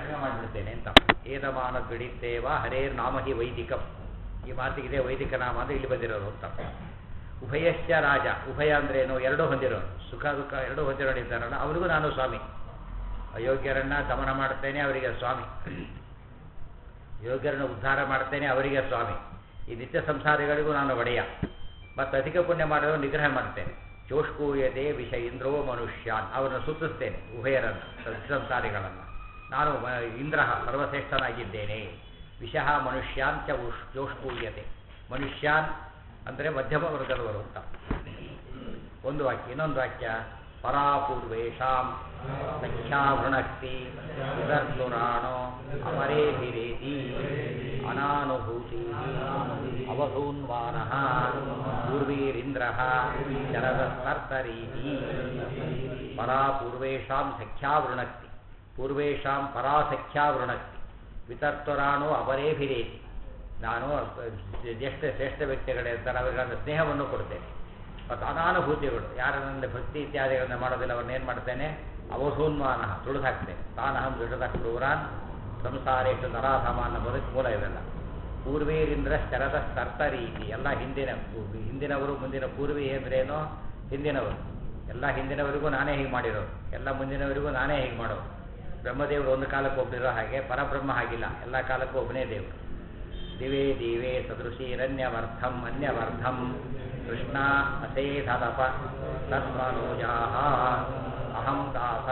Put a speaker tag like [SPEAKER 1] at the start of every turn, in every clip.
[SPEAKER 1] ಕಡಿಮೆ ಮಾಡಿಬಿಡ್ತೇನೆ ಅಂತ ಏತಮಾನ ಪಿಡಿತ್ತೇವ ಹರೇರ್ ನಾಮ ಹಿ ವೈದಿಕಂ ಈ ಮಾತಿಗಿದೆ ವೈದಿಕ ನಾಮ ಅಂದರೆ ಇಲ್ಲಿ ಬಂದಿರೋದು ಅಂತ ಉಭಯಶ್ಚ ರಾಜ ಉಭಯ ಅಂದ್ರೇನು ಎರಡೂ ಹೊಂದಿರೋನು ಸುಖ ದುಃಖ ಎರಡೂ ಹೊಂದಿರೋನು ಇದ್ದಾರಲ್ಲ ಅವರಿಗೂ ನಾನು ಸ್ವಾಮಿ ಅಯೋಗ್ಯರನ್ನ ದಮನ ಮಾಡ್ತೇನೆ ಅವರಿಗೆ ಸ್ವಾಮಿ ಯೋಗ್ಯರನ್ನು ಉದ್ಧಾರ ಮಾಡ್ತೇನೆ ಅವರಿಗೆ ಸ್ವಾಮಿ ಈ ನಿತ್ಯ ಸಂಸಾರಿಗಳಿಗೂ ನಾನು ಒಡೆಯ ಮತ್ತು ಅಧಿಕ ಪುಣ್ಯ ಮಾಡೋದು ನಿಗ್ರಹ ಮಾಡ್ತೇನೆ ಚೋಷ್ಕೂಯತೆ ವಿಷ ಇಂದ್ರೋ ಮನುಷ್ಯಾನ್ ಅವರನ್ನು ಸುತ್ತಿಸ್ತೇನೆ ಉಭಯರನ್ನು ನಿತ್ಯ ಸಂಸಾರಿಗಳನ್ನು ನಾನು ಮ- ಇಂದ್ರ ಸರ್ವಶ್ರೇಷ್ಠನಾಗಿದ್ದೇನೆ ವಿಷಃ ಮನುಷ್ಯಾನ್ ಚ ಉಷ್ ಚೋಷ್ಕೂಯತೆ ಮನುಷ್ಯಾನ್ ಅಂದರೆ ಮಧ್ಯಮ ವರ್ಗದವರು ಅಂತ ಒಂದು ವಾಕ್ಯ ಇನ್ನೊಂದು ವಾಕ್ಯ ಪರಾಪೂರ್ವೇಶಾಂ ಸಂಖ್ಯಾವೃಣಕ್ತಿ ಉದರ್ಸುರಾಣೋ ಅಮರೇಭಿರೇತಿ ಅನಾನುಭೂತಿ ಅವಧೂನ್ವಾನ ಪೂರ್ವೀರಿಂದ್ರ ಶರದಸ್ತರ್ತರೀತಿ ಪರಾಪೂರ್ವೇಶಾಂ ಸಖ್ಯಾವೃಣಕ್ತಿ ಪೂರ್ವೇಶಾಂ ಪರಾಸಖ್ಯಾವೃಣಕ್ತಿ ವಿತರ್ತುರಾಣೋ ಅಪರೇಭಿರೇತಿ ನಾನು ಜ್ಯೇಷ್ಠ ಶ್ರೇಷ್ಠ ವ್ಯಕ್ತಿಗಳೇ ಇರ್ತಾರೆ ಅವರಿಗೆ ಸ್ನೇಹವನ್ನು ಕೊಡ್ತೇನೆ ಮತ್ತು ಅನಾನುಭೂತಿಗಳು ಯಾರ ನನ್ನ ಭಕ್ತಿ ಇತ್ಯಾದಿಗಳನ್ನು ಮಾಡೋದಿಲ್ಲ ಅವನ್ನ ಏನು ಮಾಡ್ತೇನೆ ಅವಧೂನ್ಮಾನ ತುಳಿದು ಹಾಕ್ತೇನೆ ತಾನಹಂ ದೃಢದ ಕ್ರೂರಾನ್ ಸಂಸಾರೇಶು ನರಾಧಮ ಅನ್ನೋ ಬದುಕು ಮೂಲ ಇವೆಲ್ಲ ಪೂರ್ವೇರಿಂದ್ರ ಶರದ ಸ್ತರ್ತ ರೀತಿ ಎಲ್ಲ ಹಿಂದಿನ ಹಿಂದಿನವರು ಮುಂದಿನ ಪೂರ್ವಿ ಅಂದ್ರೇನೋ ಹಿಂದಿನವರು ಎಲ್ಲ ಹಿಂದಿನವರಿಗೂ ನಾನೇ ಹೀಗೆ ಮಾಡಿರೋದು ಎಲ್ಲ ಮುಂದಿನವರಿಗೂ ನಾನೇ ಹೀಗೆ ಮಾಡೋದು ಬ್ರಹ್ಮದೇವರು ಒಂದು ಕಾಲಕ್ಕೆ ಒಬ್ಬರಿರೋ ಹಾಗೆ ಪರಬ್ರಹ್ಮ ಹಾಗಿಲ್ಲ ಎಲ್ಲ ಕಾಲಕ್ಕೂ ಒಬ್ಬನೇ ದೇವರು ದಿವೇ ದಿವೇ ಸದೃಶೀರನ್ಯವರ್ಥಂ ಅನ್ಯವರ್ಥಂ ಕೃಷ್ಣ ಅಸೇಧದಪ ತನ್ಮನೋಜಾ ಅಹಂ ದಾಸ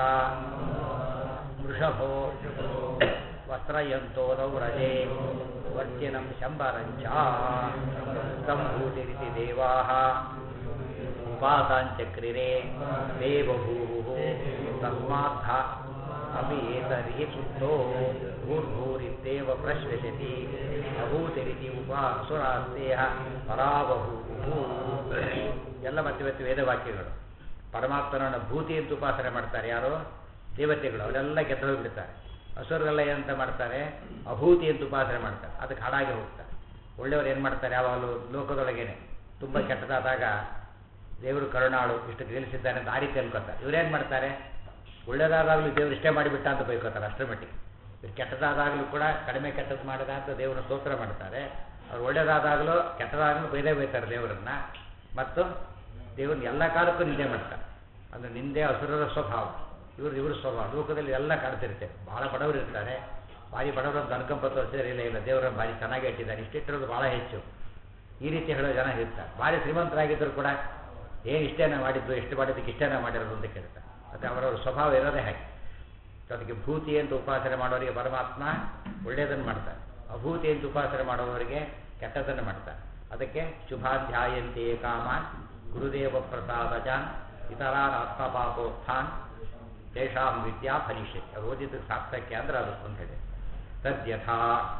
[SPEAKER 1] ವೃಷಭೋ ವಸ್ತ್ರಯಂತೋ ರಜೆ ವರ್ಜಿನಂ ಶಂಬರಂಚ ಸಂಭೂತಿರಿತಿ ದೇವಾ ಉಪಾಸಾಂಚಕ್ರಿರೆ ದೇವಭೂಃ ತಸ್ಮಾದ್ಧ ಅಪಿ ಏತರ್ಹಿ ಸುಪ್ತೋ ಭೂರ್ಭೂರಿತ್ಯೇವ ಪ್ರಶ್ವಸತಿ ಅಭೂತಿರಿತಿ ಉಪಾಸುರಾಸ್ತೇಹ ಪರಾಬಭೂವು ಎಲ್ಲ ಮತ್ತೆ ಮತ್ತೆ ವೇದವಾಕ್ಯಗಳು ಪರಮಾತ್ಮನನ್ನು ಭೂತಿ ಅಂತ ಉಪಾಸನೆ ಮಾಡ್ತಾರೆ ಯಾರು ದೇವತೆಗಳು ಅವರೆಲ್ಲ ಗೆದ್ದು ಹೋಗ್ಬಿಡ್ತಾರೆ ಹಸುರೆಲ್ಲ ಏನಂತ ಮಾಡ್ತಾರೆ ಅಭೂತಿ ಅಂತ ಉಪಾಸನೆ ಮಾಡ್ತಾರೆ ಅದಕ್ಕೆ ಹಾಳಾಗಿ ಹೋಗ್ತಾರೆ ಒಳ್ಳೆಯವರು ಏನು ಮಾಡ್ತಾರೆ ಯಾವಾಗಲೂ ಲೋಕದೊಳಗೇನೆ ತುಂಬ ಕೆಟ್ಟದಾದಾಗ ದೇವರು ಕರುಣಾಳು ಇಷ್ಟು ಗೆಲ್ಲಿಸಿದ್ದಾನೆ ಅಂತ ಆ ರೀತಿ ಅನ್ಕೋತಾರೆ ಇವರೇನು ಮಾಡ್ತಾರೆ ಒಳ್ಳೆಯದಾದಾಗಲೂ ದೇವರು ಇಷ್ಟೇ ಮಾಡಿಬಿಟ್ಟ ಅಂತ ಬೈಕೋತಾರೆ ಅಷ್ಟರ ಮಟ್ಟಿಗೆ ಇವ್ರು ಕೆಟ್ಟದಾದಾಗಲೂ ಕೂಡ ಕಡಿಮೆ ಕೆಟ್ಟದ್ದು ಮಾಡಿದ ಅಂತ ದೇವರ ಸ್ತೋತ್ರ ಮಾಡ್ತಾರೆ ಅವ್ರು ಒಳ್ಳೆಯದಾದಾಗಲೂ ಕೆಟ್ಟದಾಗಲೂ ಬೈದೇ ಬೈತಾರೆ ದೇವರನ್ನ ಮತ್ತು ದೇವ್ರನ್ನ ಎಲ್ಲ ಕಾಲಕ್ಕೂ ನಿಂದೆ ಮಾಡ್ತಾರೆ ಅಂದರೆ ನಿಂದೆ ಹಸುರರ ಸ್ವಭಾವ ಇವ್ರು ಇವ್ರ ಸ್ವಭಾವ ಲೋಕದಲ್ಲಿ ಎಲ್ಲ ಕಾಡ್ತಿರ್ತೇವೆ ಭಾಳ ಬಡವರು ಇರ್ತಾರೆ ಭಾರಿ ಬಡವರು ಅಂತ ಅನ್ಕೊಂಬ ತೋರಿಸಿದ್ರೆ ಇಲ್ಲ ಇಲ್ಲ ದೇವರನ್ನು ಭಾರಿ ಚೆನ್ನಾಗಿ ಇಟ್ಟಿದ್ದಾರೆ ಇಷ್ಟಿಟ್ಟಿರೋದು ಭಾಳ ಹೆಚ್ಚು ಈ ರೀತಿ ಹೇಳೋ ಜನ ಇರ್ತಾರೆ ಭಾರಿ ಶ್ರೀಮಂತರಾಗಿದ್ದರೂ ಕೂಡ ಏನು ಇಷ್ಟೇನ ಮಾಡಿದ್ದು ಎಷ್ಟು ಮಾಡಿದ್ದಕ್ಕೆ ಇಷ್ಟೇನ ಮಾಡಿರೋದು ಅಂತ ಕೇಳ್ತಾರೆ ಮತ್ತು ಅವರವ್ರ ಸ್ವಭಾವ ಇರೋದೇ ಹಾಗೆ ಅದಕ್ಕೆ ಭೂತಿ ಅಂತ ಉಪಾಸನೆ ಮಾಡೋರಿಗೆ ಪರಮಾತ್ಮ ಒಳ್ಳೆಯದನ್ನು ಮಾಡ್ತಾರೆ ಅಭೂತಿ ಅಂತ ಉಪಾಸನೆ ಮಾಡೋವರಿಗೆ ಕೆಟ್ಟದನ್ನು ಮಾಡ್ತಾರೆ ಅದಕ್ಕೆ ಶುಭಾಧ್ಯಾಯಂತೆ ಕಾಮಾನ್ ಗುರುದೇವ ಪ್ರಸಾದಜಾನ್ ಇತರಾನ್ ಆತ್ಮಪಾಪೋತ್ಥಾನ್ ತೇಷಾಂ ವಿದ್ಯಾ ಫಲಿಷ್ಯತೆ ಅವ್ರು ಓದಿದ್ದಕ್ಕೆ ಸಾರ್ಥಕ್ಯ ಅಂದ್ರೆ ಅದು ಅಂತ ಹೇಳಿ ತದ್ಯಥಾ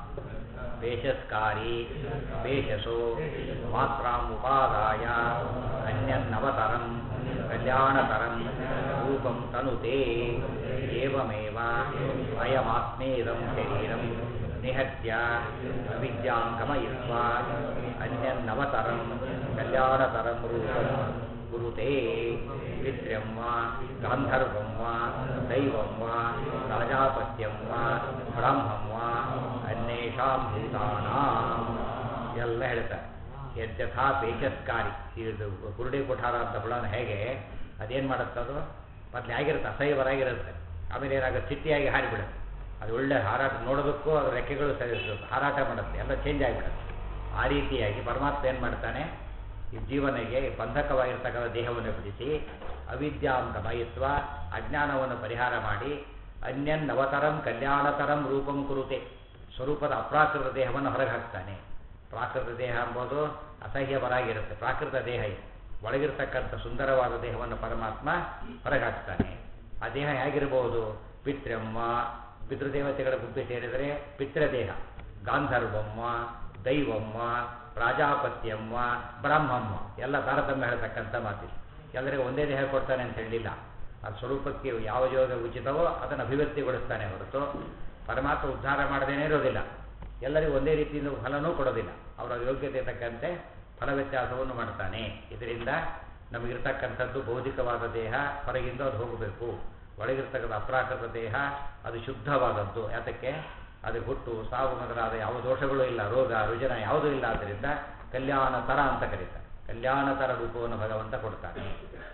[SPEAKER 1] ವೇಷಸ್ಕಾರಿ ವೇಷಸೋ ಮಾತ್ರಾಮುಪಾದಾಯ ಅನ್ಯನ್ನವತರಂ ಕಲ್ಯಾಣತರಂ ರೂಪಂ ತನುತೆ ಏವಮೇವ ಅಯಮಾತ್ಮೇದಂ ಶರೀರಂ ನಿಹತ್ಯ ಅವಿದ್ಯಾಂ ಗಮಯಿತ್ವಾ ಅನ್ಯನ್ನವತರಂ ಕಲ್ಯಾಣತರಂ ರೂಪಂ ಕುರುತೆ ಪಿತೃಂ ವಾ ಗಾಂಧರ್ವಂ ವಾ ದೈವಂ ವಾ ರಾಜಾಪತ್ಯಂ ವಾ ಬ್ರಾಹ್ಮಂ ವಾ ಅನ್ಯೇಷಾಂ ಭೂತಾನಾಂ ಎಲ್ಲ ಹೇಳ್ತಾರೆ ಯದ್ಯಥಾ ಪೇಚಸ್ಕಾರಿ ಇದು ಕುರುಡಿ ಕೊಠಾರ ಅಂತ ಬಿಡೋನು ಹೇಗೆ ಅದೇನು ಮಾಡುತ್ತೆ ಅದು ಮೊದಲು ಆಗಿರುತ್ತೆ ಅಸಹ್ಯವರಾಗಿರುತ್ತೆ ಆಮೇಲೆ ಏನಾಗುತ್ತೆ ಚಿಟ್ಟಿಯಾಗಿ ಹಾರಿಬಿಡುತ್ತೆ ಅದು ಒಳ್ಳೆ ಹಾರಾಟ ನೋಡೋದಕ್ಕೂ ಅದು ರೆಕ್ಕೆಗಳು ಸರಿ ಹಾರಾಟ ಮಾಡುತ್ತೆ ಎಲ್ಲ ಚೇಂಜ್ ಆಗಿಬಿಡುತ್ತೆ ಆ ರೀತಿಯಾಗಿ ಪರಮಾತ್ಮ ಏನು ಮಾಡ್ತಾನೆ ಈ ಜೀವನಿಗೆ ಬಂಧಕವಾಗಿರ್ತಕ್ಕಂಥ ದೇಹವನ್ನು ಬಿಡಿಸಿ ಅವಿದ್ಯಾಂತ ಮಯಿತ್ವ ಅಜ್ಞಾನವನ್ನು ಪರಿಹಾರ ಮಾಡಿ ಅನ್ಯನ್ ನವತರಂ ಕಲ್ಯಾಣತರಂ ರೂಪಂ ಕುರುತೆ ಸ್ವರೂಪದ ಅಪ್ರಾಕೃತ ದೇಹವನ್ನು ಹೊರಗೆ ಹಾಕ್ತಾನೆ ಪ್ರಾಕೃತ ದೇಹ ಎಂಬುದು ಅಸಹ್ಯವರಾಗಿರುತ್ತೆ ಪ್ರಾಕೃತ ದೇಹ ಇದು ಒಳಗಿರ್ತಕ್ಕಂಥ ಸುಂದರವಾದ ದೇಹವನ್ನು ಪರಮಾತ್ಮ ಹೊರಗೆ ಹಾಕ್ತಾನೆ ಆ ದೇಹ ಹೇಗಿರಬಹುದು ಪಿತೃಮ್ಮ ಪಿತೃದೇವತೆಗಳ ಗುಂಪು ಸೇರಿದರೆ ಪಿತೃದೇಹ ಗಾಂಧರ್ವಮ್ಮ ದೈವಮ್ಮ ಪ್ರಾಜಾಪತ್ಯಮ್ಮ ಬ್ರಹ್ಮಮ್ಮ ಎಲ್ಲ ತಾರತಮ್ಯ ಹೇಳ್ತಕ್ಕಂಥ ಮಾತಿದೆ ಎಲ್ಲರಿಗೂ ಒಂದೇ ದೇಹ ಕೊಡ್ತಾನೆ ಅಂತ ಹೇಳಲಿಲ್ಲ ಅದು ಸ್ವರೂಪಕ್ಕೆ ಯಾವ ಯೋಗ ಉಚಿತವೋ ಅದನ್ನು ಅಭಿವ್ಯಕ್ತಿಗೊಳಿಸ್ತಾನೆ ಹೊರತು ಪರಮಾತ್ಮ ಉದ್ಧಾರ ಮಾಡದೇನೇ ಇರೋದಿಲ್ಲ ಎಲ್ಲರಿಗೂ ಒಂದೇ ರೀತಿಯಿಂದ ಫಲನೂ ಕೊಡೋದಿಲ್ಲ ಅವರ ಯೋಗ್ಯತೆ ತಕ್ಕಂತೆ ಫಲ ವ್ಯತ್ಯಾಸವನ್ನು ಮಾಡ್ತಾನೆ ಇದರಿಂದ ನಮಗಿರ್ತಕ್ಕಂಥದ್ದು ಭೌತಿಕವಾದ ದೇಹ ಹೊರಗಿಂದ ಅದು ಹೋಗಬೇಕು ಒಳಗಿರ್ತಕ್ಕಂಥ ಅಪ್ರಾಕೃತ ದೇಹ ಅದು ಶುದ್ಧವಾದದ್ದು ಯಾತಕ್ಕೆ ಅದು ಹುಟ್ಟು ಸಾವು ಮೊದಲಾದ ಯಾವ ದೋಷಗಳು ಇಲ್ಲ ರೋಗ ರುಜನ ಯಾವುದೂ ಇಲ್ಲ ಆದ್ದರಿಂದ ಕಲ್ಯಾಣತರ ಅಂತ ಕರೀತಾರೆ ಕಲ್ಯಾಣತರ ರೂಪವನ್ನು ಭಗವಂತ ಕೊಡ್ತಾನೆ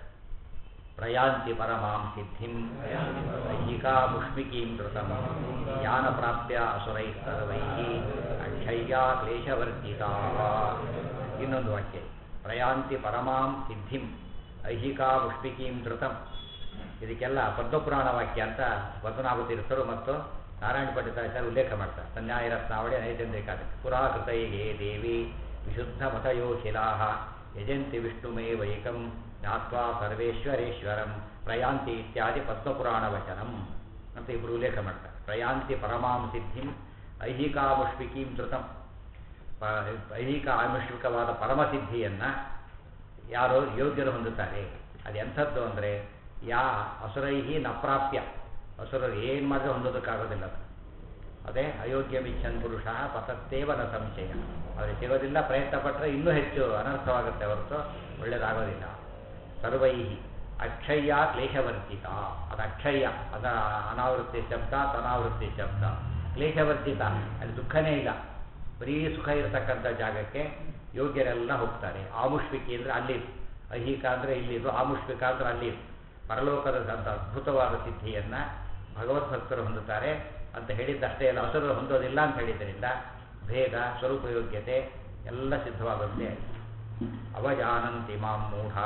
[SPEAKER 1] ಪ್ರಯಾಂತಿ ಪರಮಾಂ ಸಿದ್ಧಿಂ ಐಹಿಕಾ ಮುಷ್ಮಿಕೀಂ ಕೃತಂ ಯಾನ ಪ್ರಾಪ್ಯ ಅಸುರೈ ಸರ್ವೈ ಅಕ್ಷಯ್ಯ ಕ್ಲೇಶವರ್ಜಿತಾ ಇನ್ನೊಂದು ವಾಕ್ಯ ಪ್ರಯಾಂತಿ ಪರಮಾಂ ಸಿದ್ಧಿಂ ಐಹಿಕಾ ಮುಷ್ಮಿಕೀಂ ಧೃತಂ ಇದಕ್ಕೆಲ್ಲ ಪದ್ಮಪುರಾಣ ವಾಕ್ಯ ಅಂತ ಪದ್ಮನಾಭ ತೀರ್ಥರು ಮತ್ತು ನಾರಾಯಣ ಪಂಡಿತಾಚಾರ್ಯ ಉಲ್ಲೇಖ ಮಾಡ್ತಾರೆ ಸನ್ಯಾಯ ರತ್ನಾವಳಿ ನೈತಂದ್ರಿಕಾದ ಪುರಾಕೃತೈಗೆ ದೇವಿ ವಿಶುದ್ಧ ಮತಯೋ ಶಿಲಾಹ ಯಜಂತಿ ವಿಷ್ಣುಮೇವೈಕಂ ಜ್ಞಾತ್ವಾ ಸರ್ವೇಶ್ವರೇಶ್ವರಂ ಪ್ರಯಾಂತಿ ಇತ್ಯಾದಿ ಪದ್ಮಪುರಾಣ ವಚನಂ ಅಂತ ಇಬ್ಬರು ಉಲ್ಲೇಖ ಮಾಡ್ತಾರೆ ಪ್ರಯಾಂತಿ ಪರಮಾಂ ಸಿದ್ಧಿಂ ಐಹಿಕಾಮುಷ್ಮಿಕೀಂ ಧೃತಂ ಪ- ಐಹಿಕ ಆಮುಷ್ಮಿಕವಾದ ಪರಮಸಿದ್ಧಿಯನ್ನು ಯಾರು ಯೋಗ್ಯರು ಹೊಂದುತ್ತಾರೆ ಅದು ಎಂಥದ್ದು ಅಂದರೆ ಯಾ ಅಸುರೈಹಿ ನ ಪ್ರಾಪ್ಯ ಅಸುರರು ಏನು ಮಾಡಿದ್ರೆ ಹೊಂದೋದಕ್ಕಾಗೋದಿಲ್ಲ ಅದು ಅದೇ ಅಯೋಗ್ಯ ಮಿಚ್ಚನ್ ಪುರುಷ ಪತತ್ತೇವ ನ ಸಂಶಯ ಅವರಿಗೆ ಸಿಗೋದಿಲ್ಲ ಪ್ರಯತ್ನ ಪಟ್ಟರೆ ಇನ್ನೂ ಹೆಚ್ಚು ಅನರ್ಥವಾಗುತ್ತೆ ಹೊರತು ಒಳ್ಳೆಯದಾಗೋದಿಲ್ಲ ಸರ್ವೈಹಿ ಅಕ್ಷಯ್ಯ ಕ್ಲೇಶವರ್ಜಿತ ಅದು ಅಕ್ಷಯ್ಯ ಅದ ಅನಾವೃತ್ತಿ ಶಬ್ದ ತನಾವೃತ್ತಿ ಶಬ್ದ ಕ್ಲೇಶವರ್ಜಿತ ಅಲ್ಲಿ ದುಃಖನೇ ಇಲ್ಲ ಬರೀ ಸುಖ ಇರತಕ್ಕಂಥ ಜಾಗಕ್ಕೆ ಯೋಗ್ಯರೆಲ್ಲ ಹೋಗ್ತಾರೆ ಆಮುಷ್ಮಿಕಿ ಅಂದರೆ ಅಲ್ಲಿ ಐಹಿಕ ಅಂದರೆ ಇಲ್ಲಿದು ಆಮುಷ್ಮಿಕ ಅಂದರೆ ಅಲ್ಲಿ ಪರಲೋಕದ ಅಂತ ಅದ್ಭುತವಾದ ಸಿದ್ಧಿಯನ್ನು ಭಗವದ್ಭಕ್ತರು ಹೊಂದುತ್ತಾರೆ ಅಂತ ಹೇಳಿದ್ದಷ್ಟೇ ಅಲ್ಲ ಹಸುರರು ಹೊಂದೋದಿಲ್ಲ ಅಂತ ಹೇಳಿದ್ದರಿಂದ ಭೇದ ಸ್ವರೂಪ ಯೋಗ್ಯತೆ ಎಲ್ಲ ಸಿದ್ಧವಾಗುತ್ತೆ ಅವಜಾನಂತಿ ಮಾಂ ಮೂಢಾ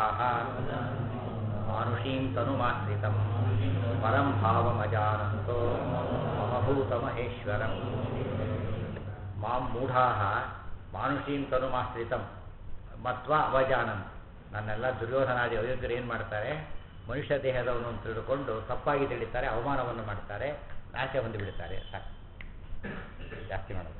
[SPEAKER 1] ಮಾನುಷೀಂ ತನುಮಾಶ್ರಿತಂ ಪರಂ ಭಾವಮಜಾನಂತೋ ಮಮಭೂತ ಮಹೇಶ್ವರಂ ಮಾಂ ಮೂಢಾ ಮಾನುಷೀಂ ತನುಮಾಶ್ರಿತಂ ಮತ್ವಾ ಅವಜಾನಂತ್ ನನ್ನೆಲ್ಲ ದುರ್ಯೋಧನಾದಿ ಅಯೋಗ್ಯರು ಏನು ಮಾಡ್ತಾರೆ ಮನುಷ್ಯ ದೇಹದವನು ಅಂತ ತಿಳ್ಕೊಂಡು ತಪ್ಪಾಗಿ ತಿಳಿತಾರೆ ಅವಮಾನವನ್ನು ಮಾಡ್ತಾರೆ ನಾಶ ಹೊಂದಿಬಿಡ್ತಾರೆ ಸಾಕು ಜಾಸ್ತಿ ಮಾಡಬೇಡ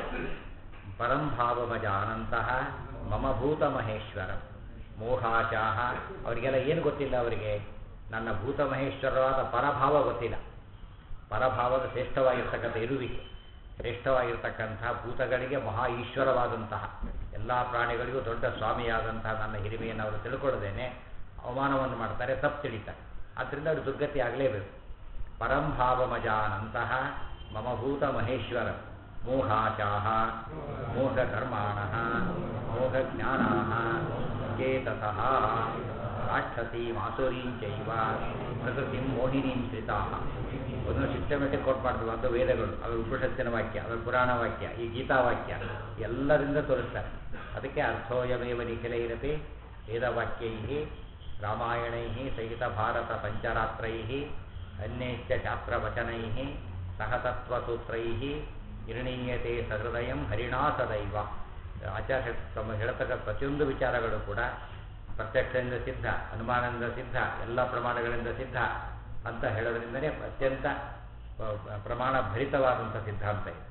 [SPEAKER 1] ಪರಂ ಭಾವಮಜಾನಂತಹ ಮಮ ಭೂತ ಮಹೇಶ್ವರ ಮೋಹಾಚಾಹ ಅವರಿಗೆಲ್ಲ ಏನು ಗೊತ್ತಿಲ್ಲ ಅವರಿಗೆ ನನ್ನ ಭೂತ ಮಹೇಶ್ವರವಾದ ಪರಭಾವ ಗೊತ್ತಿಲ್ಲ ಪರಭಾವದ ಶ್ರೇಷ್ಠವಾಗಿರ್ತಕ್ಕಂಥ ಇರುವಿಕೆ ಶ್ರೇಷ್ಠವಾಗಿರ್ತಕ್ಕಂಥ ಭೂತಗಳಿಗೆ ಮಹಾ ಈಶ್ವರವಾದಂತಹ ಎಲ್ಲ ಪ್ರಾಣಿಗಳಿಗೂ ದೊಡ್ಡ ಸ್ವಾಮಿಯಾದಂತಹ ನನ್ನ ಹಿರಿಮೆಯನ್ನು ಅವರು ತಿಳ್ಕೊಳ್ಳದೇನೆ ಅವಮಾನವನ್ನು ಮಾಡ್ತಾರೆ ತಪ್ಪು ತಿಳಿತಾರೆ ಆದ್ದರಿಂದ ಅವರು ದುರ್ಗತಿ ಆಗಲೇಬೇಕು ಪರಂಭಾವಮಜಾನಂತಹ ಮಮ ಭೂತ ಮಹೇಶ್ವರ ಮೋಹಾಚಾಹ ಮೋಹಕರ್ಮಾಣ ಮೋಹಜ್ಞಾನಾ ಚೇತಸಃ ರಾಕ್ಷಸೀ ಮಾಸುರೀಂಚೈವ ಪ್ರಕೃತಿಂ ಮೋಹಿನೀಂ ಶ್ರಿತಾಃ ಒಂದು ಸಿಸ್ಟಮೆಟಿಕ್ ಕೊಟ್ಟು ಮಾಡ್ತಾರೆ ಒಂದು ವೇದಗಳು ಅದ್ರ ಉಪನಿಷತ್ತಿನ ವಾಕ್ಯ ಅದ್ರ ಪುರಾಣ ವಾಕ್ಯ ಈ ಗೀತಾ ವಾಕ್ಯ ಎಲ್ಲರಿಂದ ತೋರಿಸ್ತಾರೆ ಅದಕ್ಕೆ ಅರ್ಥೋಯಮೇವ ನಿಖಿಲೈರಪಿ ವೇದವಾಕ್ಯೈ ರಾಮಾಯಣೈ ಸಹಿತ ಭಾರತ ಪಂಚರಾತ್ರೈ ಅನ್ಯೈಶ್ಚ ಶಾಸ್ತ್ರವಚನೈ ಸಹತತ್ವಸೂತ್ರೈ ನಿರ್ಣೀಯತೆ ಸಹೃದಯಂ ಹರಿಣಾ ಸದೈವ ಆಚಾರ್ಯ ತಮ್ಮ ಹೇಳ್ತಕ್ಕ ಪ್ರತಿಯೊಂದು ವಿಚಾರಗಳು ಕೂಡ ಪ್ರತ್ಯಕ್ಷದಿಂದ ಸಿದ್ಧ ಅನುಮಾನದಿಂದ ಸಿದ್ಧ ಎಲ್ಲ ಪ್ರಮಾಣಗಳಿಂದ ಸಿದ್ಧ ಅಂತ ಹೇಳೋದ್ರಿಂದಲೇ ಅತ್ಯಂತ ಆ, ಪ್ರಮಾಣ ಭರಿತವಾದಂಥ ಸಿದ್ಧಾಂತ ಇದೆ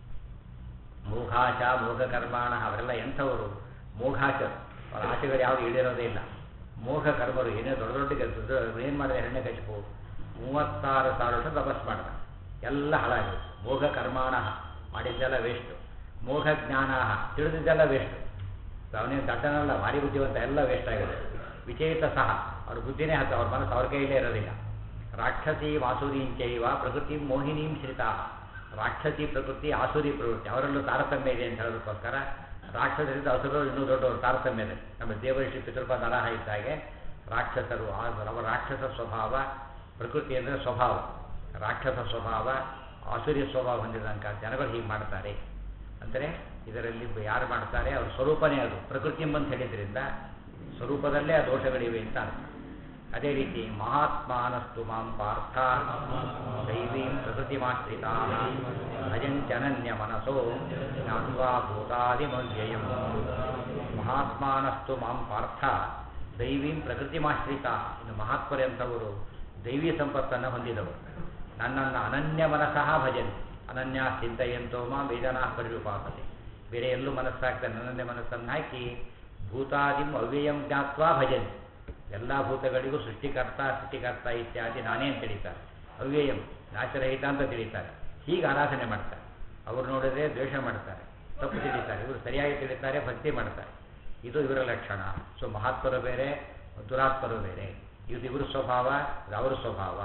[SPEAKER 1] ಮೋಘಾಶ ಮೋಘಕರ್ಮಾಣ ಅವರೆಲ್ಲ ಎಂಥವರು ಮೋಘಾಚರು ಅವರ ಆಶೆಗಳು ಯಾವುದು ಈಡೇರೋದೇ ಇಲ್ಲ ಮೋಘ ಕರ್ಮರು ಏನೇ ದೊಡ್ಡ ದೊಡ್ಡ ಕೆಲಸ ಏನು ಮಾಡಿದೆ ಎಣ್ಣೆ ಕಚ್ಪು ಮೂವತ್ತಾರು ಸಾವಿರ ವರ್ಷ ತಪಸ್ ಮಾಡ್ದ ಎಲ್ಲ ಹಾಳಾಗಿದೆ ಮೋಘ ಕರ್ಮಾಣ ಮಾಡಿದ್ದೆಲ್ಲ ವೇಸ್ಟು ಮೋಘ ಜ್ಞಾನ ತಿಳಿದಿದ್ದೆಲ್ಲ ವೇಸ್ಟು ಅವನೇನು ದಡ್ಡನಲ್ಲ ಭಾರಿ ಬುದ್ಧಿವಂತ ಎಲ್ಲ ವೇಸ್ಟ್ ಆಗಿದೆ ವಿಚೇತ ಸಹ ಅವ್ರ ಬುದ್ಧಿನೇ ಹತ್ತು ಅವ್ರ ಮನಸ್ಸು ಅವ್ರ ಕೈಯಲ್ಲೇ ಇರೋದಿಲ್ಲ ರಾಕ್ಷಸಿ ವಾಸುರೀಂಚೈವ ಪ್ರಕೃತಿ ಮೋಹಿನೀಂ ಶ್ರಿತಾ ರಾಕ್ಷಸಿ ಪ್ರಕೃತಿ ಆಸುರಿ ಪ್ರವೃತ್ತಿ ಅವರಲ್ಲೂ ತಾರತಮ್ಯ ಇದೆ ಅಂತ ಹೇಳೋದಕ್ಕೋಸ್ಕರ ರಾಕ್ಷಸರಿಂದ ಹಸುರರು ಇನ್ನೂ ದೊಡ್ಡವರು ತಾರತಮ್ಯ ಇದೆ ನಮ್ಮ ದೇವರಿಷಿ ಪಿತೃಪ ನರಹ ಇದ್ದಾಗೆ ರಾಕ್ಷಸರು ಆ- ಅವರ ರಾಕ್ಷಸ ಸ್ವಭಾವ ಪ್ರಕೃತಿ ಅಂದರೆ ಸ್ವಭಾವ ರಾಕ್ಷಸ ಸ್ವಭಾವ ಆಸುರಿ ಸ್ವಭಾವ ಹೊಂದಿದಂಥ ಜನಗಳು ಹೀಗೆ ಮಾಡ್ತಾರೆ ಅಂದರೆ ಇದರಲ್ಲಿ ಯಾರು ಮಾಡ್ತಾರೆ ಅವ್ರ ಸ್ವರೂಪನೇ ಅದು ಪ್ರಕೃತಿ ಎಂಬಂತ ಹೇಳಿದ್ರಿಂದ ಸ್ವರೂಪದಲ್ಲೇ ಆ ದೋಷಗಳಿವೆ ಅಂತ ಅರ್ಥ ಅದೇ ರೀತಿ ಮಹಾತ್ಮಾನಸ್ತು ಮಾಂ ಪಾರ್ಥ ದೈವೀಂ ಪ್ರಕೃತಿಮಾಶ್ರಿತಾ ಭಜಂಚನನ್ಯ ಮನಸೋ ಜ್ಞಾತ್ವಾ ಭೂತಾದಿಮವ್ಯಯಂ ಮಹಾತ್ಮಾನಸ್ತು ಮಾಂ ಪಾರ್ಥ ದೈವೀಂ ಪ್ರಕೃತಿಮಾಶ್ರಿತಾ ಇನ್ನು ಮಹಾತ್ಮರೆಂಥವರು ದೈವಿ ಸಂಪತ್ತನ್ನು ಹೊಂದಿದವರು ನನ್ನನ್ನು ಅನನ್ಯ ಮನಸಃ ಭಜನ್ ಅನನ್ಯ ಚಿಂತೆಯಂತೋ ಮಾಂ ವೇದನಾ ಪರಿರೂಪಾಪತೆ ಬೇರೆ ಎಲ್ಲೂ ಮನಸ್ಸಾಗ್ತಾನೆ ಅನನ್ಯ ಮನಸ್ಸನ್ನು ಹಾಕಿ ಭೂತಾದಿಂ ಅವ್ಯಯಂ ಜ್ಞಾತ್ವಾ ಭಜನ್ ಎಲ್ಲ ಭೂತಗಳಿಗೂ ಸೃಷ್ಟಿಕರ್ತ ಸೃಷ್ಟಿಕರ್ತ ಇತ್ಯಾದಿ ನಾನೇ ಅಂತ ತಿಳಿತಾರೆ ಅವ್ಯಯಂ ನಾಶರಹಿತ ಅಂತ ತಿಳಿತಾರೆ ಹೀಗೆ ಆರಾಧನೆ ಮಾಡ್ತಾರೆ ಅವ್ರು ನೋಡಿದ್ರೆ ದ್ವೇಷ ಮಾಡ್ತಾರೆ ತಪ್ಪು ತಿಳಿತಾರೆ ಇವರು ಸರಿಯಾಗಿ ತಿಳಿತಾರೆ ಭಕ್ತಿ ಮಾಡ್ತಾರೆ ಇದು ಇವರ ಲಕ್ಷಣ ಸೊ ಮಹಾತ್ಮರು ಬೇರೆ ದುರಾತ್ಮರು ಬೇರೆ ಇದು ಇವ್ರ ಸ್ವಭಾವ ಇದು ಅವರ ಸ್ವಭಾವ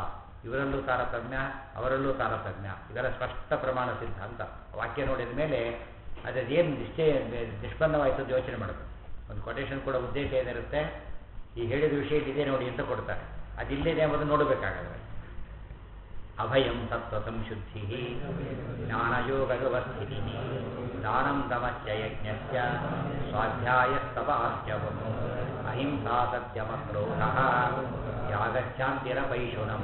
[SPEAKER 1] ಇವರಲ್ಲೂ ತಾರತಮ್ಯ ಅವರಲ್ಲೂ ತಾರತಮ್ಯ ಇದರ ಸ್ಪಷ್ಟ ಪ್ರಮಾಣ ಸಿದ್ಧಾಂತ ವಾಕ್ಯ ನೋಡಿದ ಮೇಲೆ ಅದೇನು ನಿಶ್ಚಯ ನಿಷ್ಪನ್ನವಾಯಿತು ಅಂತ ಯೋಚನೆ ಮಾಡಬೇಕು ಒಂದು ಕೊಟೇಶನ್ ಕೂಡ ಉದ್ದೇಶ ಏನಿರುತ್ತೆ ಈ ಹೇಳಿದ ವಿಷಯ ಇದೇ ನೋಡಿ ಅಂತ ಕೊಡ್ತಾರೆ ಅದಿಲ್ಲಿದೆ ಎಂಬುದನ್ನು ನೋಡಬೇಕಾಗತ್ತೆ ಅಭಯಂ ಸತ್ವ ಸಂಶುದ್ಧಿ ಜ್ಞಾನಯೋಗ ವ್ಯವಸ್ಥಿತಿ ದಾನಂ ದಮಶ್ಚ ಯಜ್ಞಸ್ಯ ಸ್ವಾಧ್ಯಾಯಸ್ತಪಾಶ್ಚವಂ ಅಹಿಂಸಾ ಸತ್ಯಮಕ್ರೋಧ ಯಾಗಚ್ಚಾಂತಿರಪೈಶುನಂ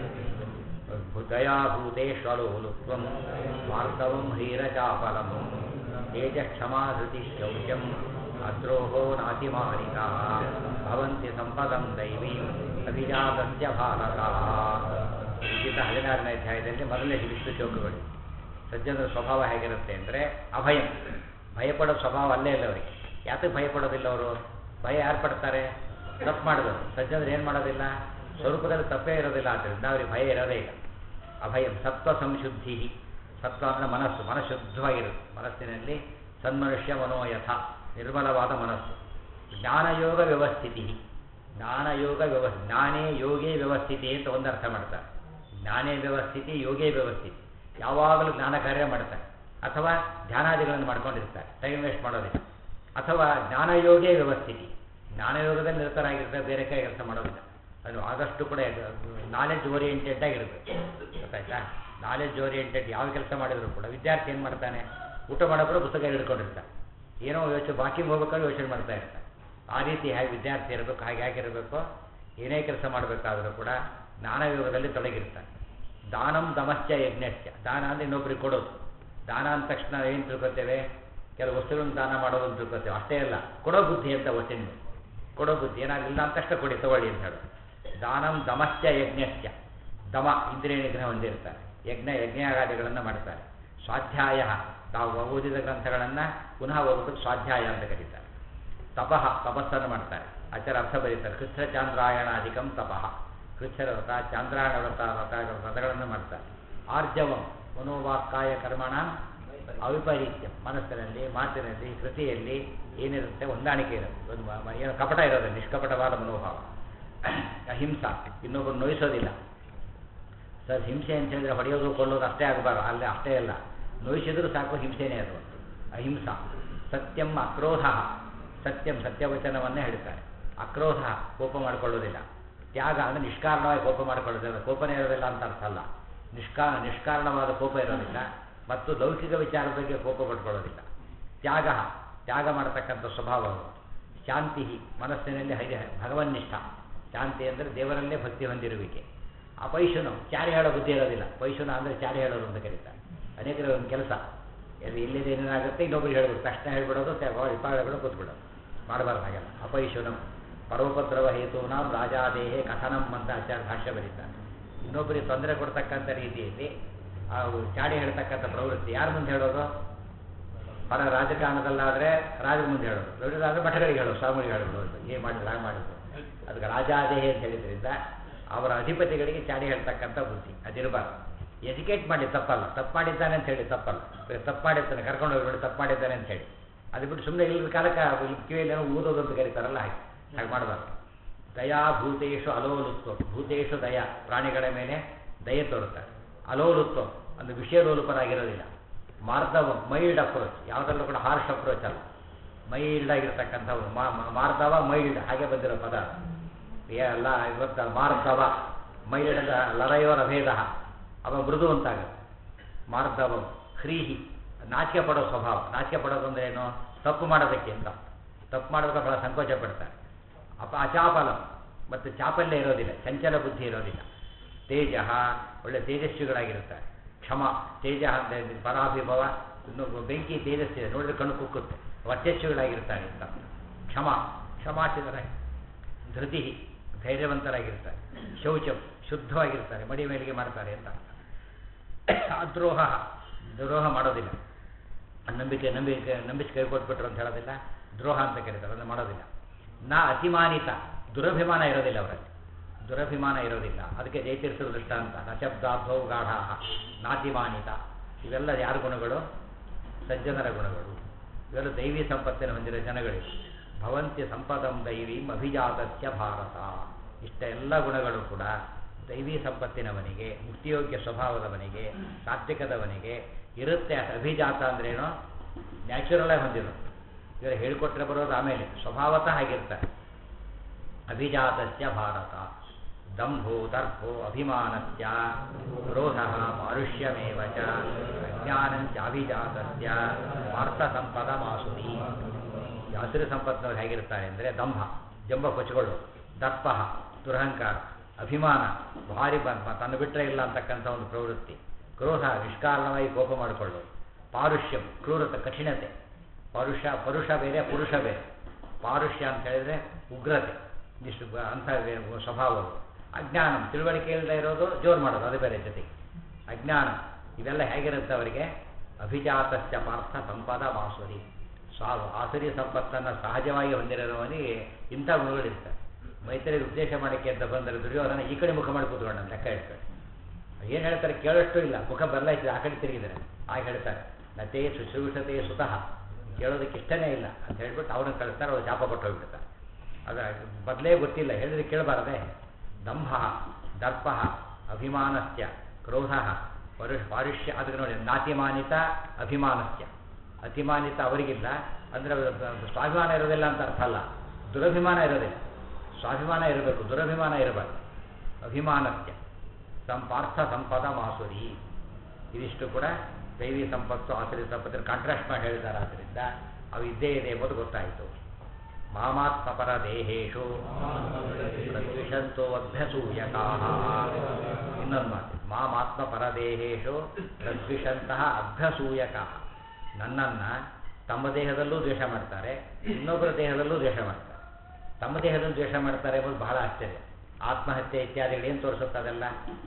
[SPEAKER 1] ದಯಾಭೂತೇಶ್ವಲೋಲುತ್ವಂ ವಾರ್ತವಂ ಹ್ರೀರಚಾಪಲಂ ತೇಜಕ್ಷಮಾಧೃತಿ ಶೌಚಂ ಅದ್ರೋಹೋ ನಾತಿಮಾನಿಕಾ ಭವಂತಿ ಸಂಪದಂ ದೈವೀಂ ಅಭಿಜಾತಸ್ಯ ಭಾರತಃ ಗೀತ ಹದಿನಾರನೇ ಅಧ್ಯಾಯದಲ್ಲಿ ಮೊದಲನೇ ವಿಷ್ಣು ಶ್ಲೋಕಗಳು ಸಜ್ಜನರ ಸ್ವಭಾವ ಹೇಗಿರುತ್ತೆ ಅಂದರೆ ಅಭಯಂ ಭಯಪಡೋ ಸ್ವಭಾವ ಅಲ್ಲೇ ಇಲ್ಲ ಅವರಿಗೆ ಯಾತಕ್ಕೆ ಭಯಪಡೋದಿಲ್ಲ ಅವರು ಭಯ ಯಾರು ಪಡ್ತಾರೆ ತಪ್ಪು ಮಾಡಿದವರು ಸಜ್ಜನರು ಏನು ಮಾಡೋದಿಲ್ಲ ಸ್ವರೂಪದಲ್ಲಿ ತಪ್ಪೇ ಇರೋದಿಲ್ಲ ಆದ್ದರಿಂದ ಅವ್ರಿಗೆ ಭಯ ಇರೋದೇ ಇಲ್ಲ ಅಭಯಂ ಸತ್ವ ಸಂಶುದ್ಧಿ ಸತ್ವ ಅಂದರೆ ಮನಸ್ಸು ಮನಃಶುದ್ಧವಾಗಿರುತ್ತೆ ಮನಸ್ಸಿನಲ್ಲಿ ಸನ್ಮನುಷ್ಯ ಮನೋಯಥ ನಿರ್ಮಲವಾದ ಮನಸ್ಸು ಜ್ಞಾನಯೋಗ ವ್ಯವಸ್ಥಿತಿ ಜ್ಞಾನಯೋಗ ವ್ಯವ ಜ್ಞಾನೇ ಯೋಗೇ ವ್ಯವಸ್ಥಿತಿ ಅಂತ ಒಂದು ಅರ್ಥ ಮಾಡ್ತಾರೆ ಜ್ಞಾನೇ ವ್ಯವಸ್ಥಿತಿ ಯೋಗೇ ವ್ಯವಸ್ಥಿತಿ ಯಾವಾಗಲೂ ಜ್ಞಾನ ಕಾರ್ಯ ಮಾಡ್ತಾರೆ ಅಥವಾ ಧ್ಯಾನಾದಿಗಳನ್ನು ಮಾಡ್ಕೊಂಡಿರ್ತಾರೆ ಟೈಮ್ ವೇಸ್ಟ್ ಮಾಡೋದಿಲ್ಲ ಅಥವಾ ಜ್ಞಾನಯೋಗೇ ವ್ಯವಸ್ಥಿತಿ ಜ್ಞಾನಯೋಗದಲ್ಲಿ ನಿರತರಾಗಿರ್ತಾರೆ ಬೇರೆ ಕೈ ಕೆಲಸ ಮಾಡೋದಿಲ್ಲ ಅದು ಆದಷ್ಟು ಕೂಡ ನಾಲೆಡ್ಜ್ ಓರಿಯೆಂಟೆಡ್ ಆಗಿರುತ್ತೆ ಗೊತ್ತಾಯ್ತಾ ನಾಲೆಡ್ಜ್ ಓರಿಯೆಂಟೆಡ್ ಯಾವ ಕೆಲಸ ಮಾಡಿದ್ರು ಕೂಡ ವಿದ್ಯಾರ್ಥಿ ಏನು ಮಾಡ್ತಾನೆ ಊಟ ಮಾಡೋಕ್ಕೂ ಪುಸ್ತಕ ಹಿಡ್ಕೊಂಡಿರ್ತಾನೆ ಏನೋ ಯೋಚನೆ ಬಾಕಿ ಹೋಗ್ಬೇಕಾದ್ರೆ ಯೋಚನೆ ಮಾಡ್ತಾ ಇರ್ತಾನೆ ಆ ರೀತಿ ಹೇಗೆ ವಿದ್ಯಾರ್ಥಿ ಇರಬೇಕು ಹಾಗೆ ಹೇಗಿರಬೇಕು ಏನೇ ಕೆಲಸ ಮಾಡಬೇಕಾದ್ರೂ ಕೂಡ ಜ್ಞಾನಯೋಗದಲ್ಲಿ ತೊಡಗಿರ್ತಾನೆ ದಾನಂ ದಮಶ್ಚ ಯಜ್ಞಶ್ಚ ದಾನ ಅಂದರೆ ಇನ್ನೊಬ್ರಿಗೆ ಕೊಡೋದು ದಾನ ಅಂದ ತಕ್ಷಣ ಏನು ತಿಳ್ಕೊತೇವೆ ಕೆಲವು ವಸ್ತುಗಳನ್ನು ದಾನ ಮಾಡೋದು ಅಂತ ತಿಳ್ಕೊತೇವೆ ಅಷ್ಟೇ ಅಲ್ಲ ಕೊಡೋ ಬುದ್ಧಿ ಅಂತ ವಚನ ಕೊಡೋ ಬುದ್ಧಿ ಏನಾಗಲಿಲ್ಲ ಅಂತ ತಕ್ಷಣ ಕೊಡಿ ತಗೊಳ್ಳಿ ಅಂತ ಹೇಳೋದು ದಾನಂ ದಮಶ್ಚ ಯಜ್ಞಶ್ಚ ದಮ ಇಂದ್ರಿಯ ನಿಗ್ರಹ ಹೊಂದಿರ್ತಾರೆ ಯಜ್ಞ ಯಜ್ಞಾಗಾದಿಗಳನ್ನು ಮಾಡ್ತಾರೆ ಸ್ವಾಧ್ಯಾಯ ತಾವು ಓದಿದ ಗ್ರಂಥಗಳನ್ನು ಪುನಃ ಓದೋದಕ್ಕೆ ಸ್ವಾಧ್ಯಾಯ ಅಂತ ಕರೀತಾರೆ ತಪಃ ತಪಸ್ಸನ್ನು ಮಾಡ್ತಾರೆ ಆಚಾರ ಅರ್ಥ ಬರೀತಾರೆ ಕೃಚ್ಛ ಚಾಂದ್ರಾಯಣಾಧಿಕಂ ತಪಃ ಕೃಚ್ಛರ ವ್ರತ ಚಾಂದ್ರಾಯಣ ವ್ರತ ವ್ರತ ವ್ರತಗಳನ್ನು ಮಾಡ್ತಾರೆ ಆರ್ಜವಂ ಮನೋವಾಕ್ಕಾಯ ಕರ್ಮಣ ಅವಿಪರೀತ್ಯ ಮನಸ್ಸಿನಲ್ಲಿ ಮಾತಿನಲ್ಲಿ ಕೃತಿಯಲ್ಲಿ ಏನಿರುತ್ತೆ ಹೊಂದಾಣಿಕೆ ಇರುತ್ತೆ ಒಂದು ಮ- ಮ- ಏನು ಕಪಟ ಇರೋದಿಲ್ಲ ನಿಷ್ಕಪಟವಾದ ಮನೋಭಾವ ಅಹಿಂಸಾ ಇನ್ನೊಬ್ಬರು ನೋಯಿಸೋದಿಲ್ಲ ಸರ್ ಹಿಂಸೆ ಅಂತ ಹೇಳಿದ್ರೆ ಹೊಡೆಯೋದು ಕೊಲ್ಲೋದು ಅಷ್ಟೇ ಆಗಬಾರ್ದು ಅಲ್ಲೇ ಅಷ್ಟೇ ಅಲ್ಲ ನೋಯಿಸಿದ್ರು ಸಾಕು ಹಿಂಸೆನೇ ಅದು ಅಹಿಂಸಾ ಸತ್ಯಂ ಅಕ್ರೋಧ ಸತ್ಯಂ ಸತ್ಯವಚನವನ್ನೇ ಹೇಳ್ತಾರೆ ಅಕ್ರೋಧ ಕೋಪ ಮಾಡಿಕೊಳ್ಳೋದಿಲ್ಲ ತ್ಯಾಗ ಅಂದರೆ ನಿಷ್ಕಾರಣವಾಗಿ ಕೋಪ ಮಾಡಿಕೊಳ್ಳೋದಿಲ್ಲ ಕೋಪನೇ ಇರೋದಿಲ್ಲ ಅಂತ ಅರ್ಥ ಅಲ್ಲ ನಿಷ್ಕಾ ನಿಷ್ಕಾರಣವಾದ ಕೋಪ ಇರೋದಿಲ್ಲ ಮತ್ತು ಲೌಕಿಕ ವಿಚಾರದ ಬಗ್ಗೆ ಕೋಪ ಪಡ್ಕೊಳ್ಳೋದಿಲ್ಲ ತ್ಯಾಗ ತ್ಯಾಗ ಮಾಡತಕ್ಕಂಥ ಸ್ವಭಾವ ಅದು ಶಾಂತಿ ಮನಸ್ಸಿನಲ್ಲಿ ಹೈದ ಭಗವನ್ನಿಷ್ಠ ಶಾಂತಿ ಅಂದರೆ ದೇವರಲ್ಲೇ ಭಕ್ತಿ ಹೊಂದಿರುವಿಕೆ ಅಪೈಶುನು ಚಾರಿ ಹೇಳೋ ಬುದ್ಧಿ ಇರೋದಿಲ್ಲ ಪೈಶುನ ಅಂದರೆ ಚಾರಿ ಹೇಳೋದು ಅಂತ ಕರೀತಾರೆ ಅನೇಕರ ಒಂದು ಕೆಲಸ ಅದು ಎಲ್ಲಿದೆ ಏನೇನಾಗುತ್ತೆ ಇನ್ನೊಬ್ರಿಗೆ ಹೇಳ್ಬೇಕು ತಕ್ಷಣ ಹೇಳ್ಬಿಡೋದು ವಿಪಾಳಗಳು ಕೂತ್ಬಿಡೋದು ಮಾಡಬಾರ್ದು ಹಾಗೆಲ್ಲ ಅಪೈಶುನಂ ಪರೋಪದ್ರವ ಹೇತೂನಾಂ ರಾಜಾದೇಹೇ ಕಥನಂ ಅಂತ ಆಚಾರ್ಯ ಭಾಷ್ಯ ಬರೀತಾರೆ ಇನ್ನೊಬ್ಬರಿಗೆ ತೊಂದರೆ ಕೊಡ್ತಕ್ಕಂಥ ರೀತಿಯಲ್ಲಿ ಆ ಚಾಡಿ ಹೇಳ್ತಕ್ಕಂಥ ಪ್ರವೃತ್ತಿ ಯಾರ ಮುಂದೆ ಹೇಳೋದು ಪರ ರಾಜಕಾರಣದಲ್ಲಾದರೆ ರಾಜರ ಮುಂದೆ ಹೇಳೋದು ದೊಡ್ಡದಾದರೆ ಮಠಗಳಿಗೆ ಹೇಳೋದು ಸ್ವಾಮಿಗಳಿಗೆ ಹೇಳೋದು ಏನು ಮಾಡಿದ್ರು ಹಾಗೆ ಮಾಡಿದ್ರು ಅದಕ್ಕೆ ರಾಜಾದೇಹಿ ಅಂತ ಹೇಳಿದ್ರಿಂದ ಅವರ ಅಧಿಪತಿಗಳಿಗೆ ಚಾಡಿ ಹೇಳ್ತಕ್ಕಂಥ ಬುದ್ಧಿ ಅದಿರಬಾರ್ದು ಎಜುಕೇಟ್ ಮಾಡಿ ತಪ್ಪಲ್ಲ ತಪ್ಪು ಮಾಡಿದ್ದಾನೆ ಅಂತ ಹೇಳಿ ತಪ್ಪಲ್ಲ ತಪ್ಪು ಮಾಡಿರ್ತಾನೆ ಕರ್ಕೊಂಡು ಹೋಗ್ಬಿಡಿ ತಪ್ಪು ಮಾಡಿದ್ದಾನೆ ಅಂತ ಹೇಳಿ ಅದು ಬಿಟ್ಟು ಸುಮ್ಮನೆ ಇಲ್ಲದ ಕಾಲಕ್ಕೆ ಕಿವಿಯಲ್ಲಿ ಏನೋ ಊದೋದು ಅಂತ ಕರೀತಾರಲ್ಲ ಹಾಗೆ ಹಾಗೆ ಮಾಡಬಾರ್ದು ದಯಾ ಭೂತೇಶು ಅಲೋಲುತ್ವ ಭೂತೇಶು ದಯ ಪ್ರಾಣಿಗಳ ಮೇಲೆ ದಯೆ ತೋರುತ್ತಾರೆ ಅಲೋಲುತ್ವ ಒಂದು ವಿಷಯಲೋಲುಪರಾಗಿರೋದಿಲ್ಲ ಮಾರ್ಧವ ಮೈಲ್ಡ್ ಅಪ್ರೋಚ್ ಯಾವುದರಲ್ಲೂ ಕೂಡ ಹಾರ್ಶ್ ಅಪ್ರೋಚ್ ಅಲ್ಲ ಮೈಲ್ಡ್ ಆಗಿರ್ತಕ್ಕಂಥವು ಮಾರ್ಧವ ಮೈಲ್ಡ್ ಹಾಗೆ ಬಂದಿರೋ ಪದ ಎಲ್ಲ ಇವತ್ತು ಮಾರ್ಧವ ಮೈಲ್ಡ್ ಅಂತ ಲರಯೋರ ಭೇದ ಅವ ಮೃದು ಅಂತಾಗುತ್ತೆ ಮಾರ್ಧವ ಹ್ರೀಹಿ ನಾಚಿಕೆ ಪಡೋ ಸ್ವಭಾವ ನಾಚಿಕೆ ಪಡೋದು ಅಂದ್ರೆ ಏನು ತಪ್ಪು ಮಾಡೋದಕ್ಕೆ ಅಂತ ತಪ್ಪು ಮಾಡೋದಕ್ಕೆ ಬಹಳ ಸಂಕೋಚ ಪಡ್ತಾರೆ ಅಪ ಅಚಾಪಲ ಮತ್ತು ಚಾಪಲ್ಯ ಇರೋದಿಲ್ಲ ಚಂಚಲ ಬುದ್ಧಿ ಇರೋದಿಲ್ಲ ತೇಜ ಒಳ್ಳೆ ತೇಜಸ್ವಿಗಳಾಗಿರ್ತಾರೆ ಕ್ಷಮ ತೇಜ ಅಂತ ಹೇಳಿದ್ರೆ ಪರಾಭಿಭವ ಇನ್ನು ಬೆಂಕಿ ತೇಜಸ್ಸಿದೆ ನೋಡಿದ್ರೆ ಕಣ್ಣು ಕುಕ್ಕುತ್ತೆ ವರ್ಚಸ್ವಿಗಳಾಗಿರ್ತಾರೆ ಅಂತ ಕ್ಷಮ ಕ್ಷಮಾಚಿತರಾಗಿ ಧೃತಿ ಧೈರ್ಯವಂತರಾಗಿರ್ತಾರೆ ಶೌಚ ಶುದ್ಧವಾಗಿರ್ತಾರೆ ಮಡಿ ಮೇಲಿಗೆ ಮಾಡ್ತಾರೆ ಅಂತ ಅದ್ರೋಹ ದ್ರೋಹ ಮಾಡೋದಿಲ್ಲ ನಂಬಿಕೆ ನಂಬಿಕೆ ನಂಬಿಸಿ ಕೈ ಕೊಟ್ಬಿಟ್ರು ಅಂತ ಹೇಳೋದಿಲ್ಲ ದ್ರೋಹ ಅಂತ ಕರೀತಾರೆ ಅದನ್ನು ಮಾಡೋದಿಲ್ಲ ನಾ ಅತಿಮಾನಿತ ದುರಭಿಮಾನ ಇರೋದಿಲ್ಲ ಅವರಲ್ಲಿ ದುರಭಿಮಾನ ಇರೋದಿಲ್ಲ ಅದಕ್ಕೆ ಜಯತೀರ್ಥರು ದೃಷ್ಟಾಂತ ನಶಬ್ದಾಭೌ ಗಾಢ ನಾತಿಮಾನಿತ ಇವೆಲ್ಲ ಯಾರ ಗುಣಗಳು ಸಜ್ಜನರ ಗುಣಗಳು ಇವೆಲ್ಲ ದೈವಿ ಸಂಪತ್ತಿನ ಹೊಂದಿರೋ ಜನಗಳು ಭವಂತಿ ಸಂಪದಂ ದೈವೀಂ ಅಭಿಜಾತಸ್ಯ ಭಾರತ ಇಷ್ಟ ಎಲ್ಲ ಗುಣಗಳು ಕೂಡ ದೈವಿ ಸಂಪತ್ತಿನವನಿಗೆ ಮುಕ್ತಿಯೋಗ್ಯ ಸ್ವಭಾವದವನಿಗೆ ಸಾತ್ವಿಕದವನಿಗೆ ಇರುತ್ತೆ ಅದು ಅಭಿಜಾತ ಅಂದ್ರೇನು ನ್ಯಾಚುರಲ್ ಆಗಿ ಹೊಂದಿರೋದು ಇವರು ಹೇಳಿಕೊಟ್ರೆ ಬರೋದು ಆಮೇಲೆ ಸ್ವಭಾವತಃ ಆಗಿರ್ತಾರೆ ಅಭಿಜಾತಸ್ಯ ಭಾರತ ದಂಭೋ ದರ್ಭೋ ಅಭಿಮಾನಸ್ಯ ಕ್ರೋಧ ಮಾರುಷ್ಯಮೇವ ಚ ಅಜ್ಞಾನಂಚಾಭಿಜಾತಸ್ಯ ಪಾರ್ಥ ಸಂಪದ ಮಾಸುರಿ ಈ ಹಸಿರು ಸಂಪತ್ತಿನವ್ರು ಹೇಗಿರ್ತಾರೆ ಅಂದರೆ ದಂಭ ಜಂಬ ಕೊಚ್ಚುಗಳು ದರ್ಪ ದುರಹಂಕಾರ ಅಭಿಮಾನ ಭಾರಿ ಬ ಬ- ತನ್ನ ಬಿಟ್ಟರೆ ಇಲ್ಲ ಅಂತಕ್ಕಂಥ ಒಂದು ಪ್ರವೃತ್ತಿ ಕ್ರೋಧ ನಿಷ್ಕಾರಣವಾಗಿ ಕೋಪ ಮಾಡಿಕೊಳ್ಳೋದು ಪಾರುಷ್ಯಂ ಕ್ರೂರತೆ ಕಠಿಣತೆ ಪರುಷ ಪರುಷ ಬೇರೆ ಪುರುಷ ಬೇರೆ ಪಾರುಷ್ಯ ಅಂತ ಹೇಳಿದ್ರೆ ಉಗ್ರತೆ ಇಷ್ಟು ಬ- ಅಂಥ ಬೇರೆ ಸ್ವಭಾವಗಳು ಅಜ್ಞಾನ ತಿಳುವಳಿಕೆ ಇಲ್ಲದೆ ಇರೋದು ಜೋರು ಮಾಡೋದು ಅದು ಬೇರೆ ಜೊತೆಗೆ ಅಜ್ಞಾನ ಇವೆಲ್ಲ ಹೇಗಿರುತ್ತೆ ಅವರಿಗೆ ಅಭಿಜಾತಸ್ಯ ಪಾರ್ಥ ಸಂಪದ ಮಾಸುರಿ ಸ್ವಾ ಆಸುರಿ ಸಂಪತ್ತನ್ನು ಸಹಜವಾಗಿ ಹೊಂದಿರೋವನಿಗೆ ಇಂಥ ಗುಣಗಳಿರ್ತವೆ ಮೈತ್ರಿಗೆ ಉಪದೇಶ ಮಾಡೋಕ್ಕೆ ಅಂತ ಬಂದರೆ ದುರ್ಯೋಧನ ಈ ಕಡೆ ಮುಖ ಮಾಡಿ ಕೂತ್ಕೊಂಡ ಲೆಕ್ಕ ಇಟ್ಕೊಂಡು ಏನು ಹೇಳ್ತಾರೆ ಕೇಳೋಷ್ಟು ಇಲ್ಲ ಮುಖ ಬದಲಾಯಿಸಿದೆ ಆ ಕಡೆ ತಿರುಗಿದ್ದಾರೆ ಆಗ ಹೇಳ್ತಾರೆ ನತೆ ಶುಶ್ರೂಷತೆ ಸುತಃ ಕೇಳೋದಕ್ಕೆ ಇಷ್ಟನೇ ಇಲ್ಲ ಅಂತ ಹೇಳ್ಬಿಟ್ಟು ಅವ್ರನ್ನ ಕಳಿಸ್ತಾರೆ ಅವ್ರು ಶಾಪ ಕೊಟ್ಟು ಹೋಗ್ಬಿಡ್ತಾರೆ ಅದ ಬದಲೇ ಗೊತ್ತಿಲ್ಲ ಹೇಳಿದ್ರೆ ಕೇಳಬಾರದೆ ದಂಭ ದರ್ಪ ಅಭಿಮಾನಸ್ಯ ಕ್ರೋಧ ಪರುಷ್ ಪಾರುಷ್ಯ ಅದಕ್ಕೆ ನೋಡಿ ನಾತಿಮಾನಿತ ಅಭಿಮಾನಸ್ಯ ಅತಿಮಾನಿತ ಅವರಿಗಿಲ್ಲ ಅಂದರೆ ಸ್ವಾಭಿಮಾನ ಇರೋದಿಲ್ಲ ಅಂತ ಅರ್ಥ ಅಲ್ಲ ದುರಭಿಮಾನ ಇರೋದಿಲ್ಲ ಸ್ವಾಭಿಮಾನ ಇರಬೇಕು ದುರಭಿಮಾನ ಇರಬಾರ್ದು ಅಭಿಮಾನಸ್ಯ ಸಂಪಾರ್ಥ ಸಂಪದ ಮಾಸುರಿ ಇದಿಷ್ಟು ಕೂಡ ದೈವಿ ಸಂಪತ್ತು ಆಸುರಿ ಸಂಪತ್ತಿನ ಕಾಂಟ್ರಾಸ್ಟ್ ಮಾಡಿ ಹೇಳಿದ್ದಾರೆ ಆದ್ದರಿಂದ ಅವು ಇದ್ದೇ ಇದೆ ಎಂಬುದು ಗೊತ್ತಾಯಿತು ಮಾಮಾತ್ಮಪರ ದೇಹೇಶು ಪ್ರದ್ವಿಷಂತೋ ಅಭ್ಯಸೂಯಕಾ ಇನ್ನೊಂದು ಮಾತು ಮಾಮಾತ್ಮಪರ ದೇಹೇಶು ಪ್ರದ್ವಿಷಂತಹ ಅಭ್ಯಸೂಯಕಾ ನನ್ನನ್ನು ತಮ್ಮ ದೇಹದಲ್ಲೂ ದ್ವೇಷ ಮಾಡ್ತಾರೆ ಇನ್ನೊಬ್ಬರ ದೇಹದಲ್ಲೂ ದ್ವೇಷ ಮಾಡ್ತಾರೆ ತಮ್ಮ ದೇಹದಲ್ಲೂ ದ್ವೇಷ ಮಾಡ್ತಾರೆ ಎಂಬುದು ಬಹಳ ಆಶ್ಚರ್ಯ ಆತ್ಮಹತ್ಯೆ ಇತ್ಯಾದಿಗಳು ಏನು ತೋರಿಸುತ್ತೆ ಅದೆಲ್ಲ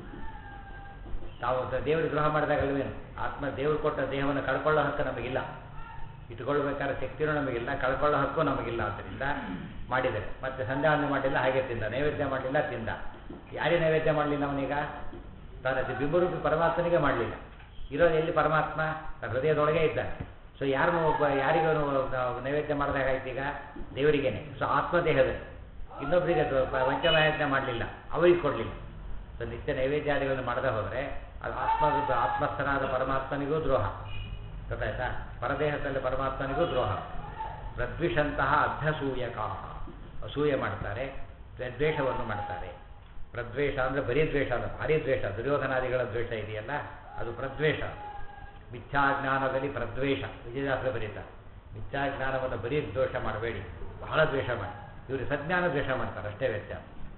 [SPEAKER 1] ತಾವು ದೇವರಿಗೆ ದ್ರೋಹ ಮಾಡಿದಾಗಲ್ವೇನು ಆತ್ಮ ದೇವರು ಕೊಟ್ಟ ದೇಹವನ್ನು ಕಳ್ಕೊಳ್ಳೋ ಹಕ್ಕು ನಮಗಿಲ್ಲ ಇಟ್ಕೊಳ್ಬೇಕಾದ್ರೆ ಶಕ್ತಿನೂ ನಮಗಿಲ್ಲ ಕಳ್ಕೊಳ್ಳೋ ಹಕ್ಕು ನಮಗಿಲ್ಲ ಆದ್ದರಿಂದ ಮಾಡಿದರೆ ಮತ್ತೆ ಸಂಧ್ಯಾವಂದನೆ ಮಾಡಲಿಲ್ಲ ಹಾಗೆ ತಿಂದ ನೈವೇದ್ಯ ಮಾಡಲಿಲ್ಲ ತಿಂದ ಯಾರಿಗೆ ನೈವೇದ್ಯ ಮಾಡಲಿಲ್ಲ ಅವನೀಗ ತಾನು ಅದು ಬಿಂಬರೂಪಿ ಪರಮಾತ್ಮನಿಗೆ ಮಾಡಲಿಲ್ಲ ಇರೋದು ಎಲ್ಲಿ ಪರಮಾತ್ಮ ತನ್ನ ಹೃದಯದೊಳಗೆ ಇದ್ದಾನೆ ಸೊ ಯಾರನ್ನು ಒಬ್ಬ ಯಾರಿಗೂ ನಾವು ನೈವೇದ್ಯ ಮಾಡಿದಾಗಾಯ್ತು ಈಗ ದೇವರಿಗೇನೆ ಸೊ ಆತ್ಮದೇಹದಲ್ಲಿ ಇನ್ನೊಬ್ಬರಿಗೆ ಅದು ಪ- ವಂಚ ನೈವೇದ್ಯ ಮಾಡಲಿಲ್ಲ ಅವರಿಗೆ ಕೊಡಲಿಲ್ಲ ಸೊ ನಿತ್ಯ ನೈವೇದ್ಯಾದಿಗಳನ್ನು ಮಾಡದೆ ಹೋದರೆ ಅದು ಆತ್ಮದ ಆತ್ಮಸ್ಥನಾದ ಪರಮಾತ್ಮನಿಗೂ ದ್ರೋಹ ಗೊತ್ತಾಯ್ತಾ ಪರದೇಹದಲ್ಲಿ ಪರಮಾತ್ಮನಿಗೂ ದ್ರೋಹ ಪ್ರದ್ವಿಷಂತಹ ಅಭ್ಯಸೂಯಕಾ ಅಸೂಯೆ ಮಾಡ್ತಾರೆ ದ್ವೇಷವನ್ನು ಮಾಡ್ತಾರೆ ಪ್ರದ್ವೇಷ ಅಂದರೆ ಬರೀ ದ್ವೇಷ ಅಲ್ಲ ಭಾರಿ ದ್ವೇಷ ದುರ್ಯೋಧನಾದಿಗಳ ದ್ವೇಷ ಇದೆಯಲ್ಲ ಅದು ಪ್ರದ್ವೇಷ ಮಿಥ್ಯಾಜ್ಞಾನದಲ್ಲಿ ಪ್ರದ್ವೇಷ ವಿಜಯದಾಸರು ಬರೀತಾರೆ ಮಿಥ್ಯಾಜ್ಞಾನವನ್ನು ಬರೀ ದ್ವೇಷ ಮಾಡಬೇಡಿ ಬಹಳ ದ್ವೇಷ ಮಾಡಿ ಇವರು ಸಜ್ಞಾನ ದ್ವೇಷ ಮಾಡ್ತಾರೆ ಅಷ್ಟೇ ವ್ಯತ್ಯಾಸ